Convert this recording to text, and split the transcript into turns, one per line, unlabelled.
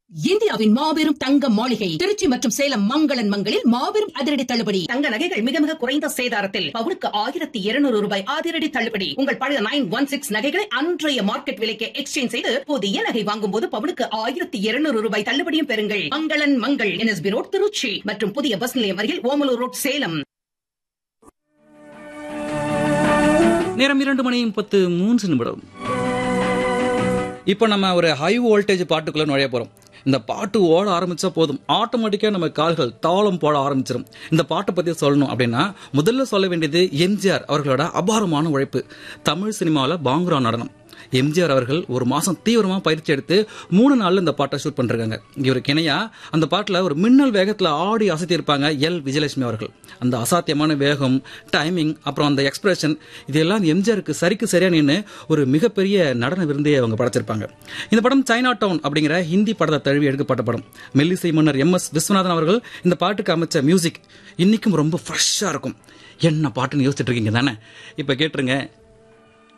இந்தியாவின் மாபெரும் தங்க மாளிகை திருச்சி மற்றும் சேலம் மங்களன் மங்களில் மாபெரும் அதிரடி தள்ளுபடி தங்க நகைகள் மிக மிக குறைந்த சேதாரத்தில் பவுனுக்கு ஆயிரத்தி இருநூறு ரூபாய் அதிரடி தள்ளுபடி உங்கள் பழைய நைன் ஒன் சிக்ஸ் நகைகளை அன்றைய மார்க்கெட் விலைக்கு எக்ஸ்சேஞ்ச் செய்து புதிய நகை வாங்கும் போது பவுனுக்கு ஆயிரத்தி இருநூறு ரூபாய் தள்ளுபடியும் பெறுங்கள் மங்களன் மங்கள் என்எஸ்பி ரோட் திருச்சி மற்றும் புதிய பஸ் நிலையம் அருகில் ஓமலூர் ரோட் சேலம்
நேரம் இரண்டு மணி முப்பத்து மூன்று நிமிடம் இப்போ நம்ம ஒரு ஹை வோல்டேஜ் பாட்டுக்குள்ள நுழைய போறோம் இந்த பாட்டு ஓட ஆரம்பிச்சா போதும் ஆட்டோமேட்டிக்கா நம்ம கால்கள் தாளம் போட ஆரம்பிச்சிடும் இந்த பாட்டை பத்தி சொல்லணும் அப்படின்னா முதல்ல சொல்ல வேண்டியது எம்ஜிஆர் அவர்களோட அபாரமான உழைப்பு தமிழ் சினிமாவில் பாங்குரா நடனம் எம்ஜிஆர் அவர்கள் ஒரு மாசம் தீவிரமா பயிற்சி எடுத்து மூணு நாள்ல இந்த பாட்டை ஷூட் பண்றாங்க இவருக்கு இணையா அந்த பாட்டுல ஒரு மின்னல் வேகத்துல ஆடி அசத்தி இருப்பாங்க எல் விஜயலட்சுமி அவர்கள் அந்த அசாத்தியமான வேகம் டைமிங் அப்புறம் அந்த எக்ஸ்பிரஷன் இதெல்லாம் எம்ஜிஆருக்கு சரிக்கு சரியா நின்று ஒரு மிகப்பெரிய நடன விருந்தையை அவங்க படைச்சிருப்பாங்க இந்த படம் சைனா டவுன் அப்படிங்கிற ஹிந்தி படத்தை தழுவி எடுக்கப்பட்ட படம் மெல்லிசை மன்னர் எம் எஸ் விஸ்வநாதன் அவர்கள் இந்த பாட்டுக்கு அமைச்ச மியூசிக் இன்னைக்கும் ரொம்ப ஃப்ரெஷ்ஷா இருக்கும் என்ன பாட்டுன்னு யோசிச்சுட்டு இருக்கீங்க தானே இப்ப கேட்டுருங்க